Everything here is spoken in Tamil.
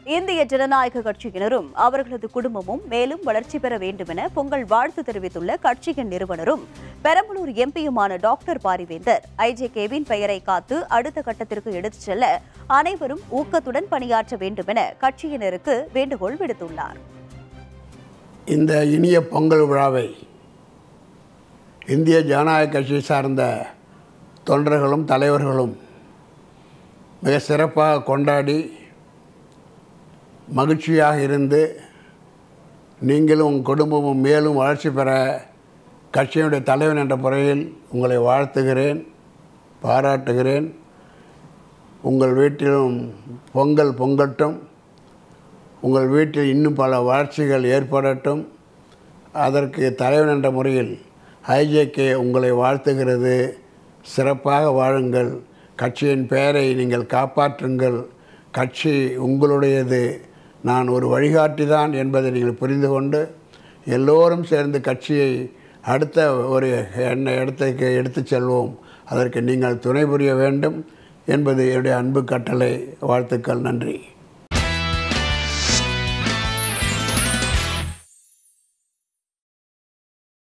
இந்திய ஜனநாயக கட்சியினரும் அவர்களது குடும்பமும் மேலும் வளர்ச்சி பெற வேண்டும் என பொங்கல் வாழ்த்து தெரிவித்துள்ள கட்சியின் நிறுவனரும் பெரம்பலூர் எம்பியுமான டாக்டர் பாரிவேந்தர் ஐஜேகேவின் பெயரை காத்து அடுத்த கட்டத்திற்கு எடுத்துச் செல்ல அனைவரும் ஊக்கத்துடன் பணியாற்ற வேண்டும் என கட்சியினருக்கு வேண்டுகோள் விடுத்துள்ளார் இந்த இனிய பொங்கல் விழாவை இந்திய ஜனநாயக கட்சி சார்ந்த தொண்டர்களும் தலைவர்களும் மிக சிறப்பாக கொண்டாடி மகிழ்ச்சியாக இருந்து நீங்களும் உங்கள் குடும்பமும் மேலும் வளர்ச்சி பெற கட்சியினுடைய தலைவன் என்ற முறையில் உங்களை வாழ்த்துகிறேன் பாராட்டுகிறேன் உங்கள் வீட்டிலும் பொங்கல் பொங்கட்டும் உங்கள் வீட்டில் இன்னும் பல வளர்ச்சிகள் ஏற்படட்டும் அதற்கு தலைவன் என்ற முறையில் ஐஜேகே உங்களை வாழ்த்துகிறது சிறப்பாக வாழுங்கள் கட்சியின் பெயரை நீங்கள் காப்பாற்றுங்கள் கட்சி உங்களுடையது நான் ஒரு வழிகாட்டி தான் என்பதை நீங்கள் புரிந்து கொண்டு எல்லோரும் சேர்ந்து கட்சியை அடுத்த ஒரு என்ன இடத்துக்கு எடுத்துச் செல்வோம் அதற்கு நீங்கள் துணை புரிய வேண்டும் என்பது என்னுடைய அன்பு கட்டளை வாழ்த்துக்கள் நன்றி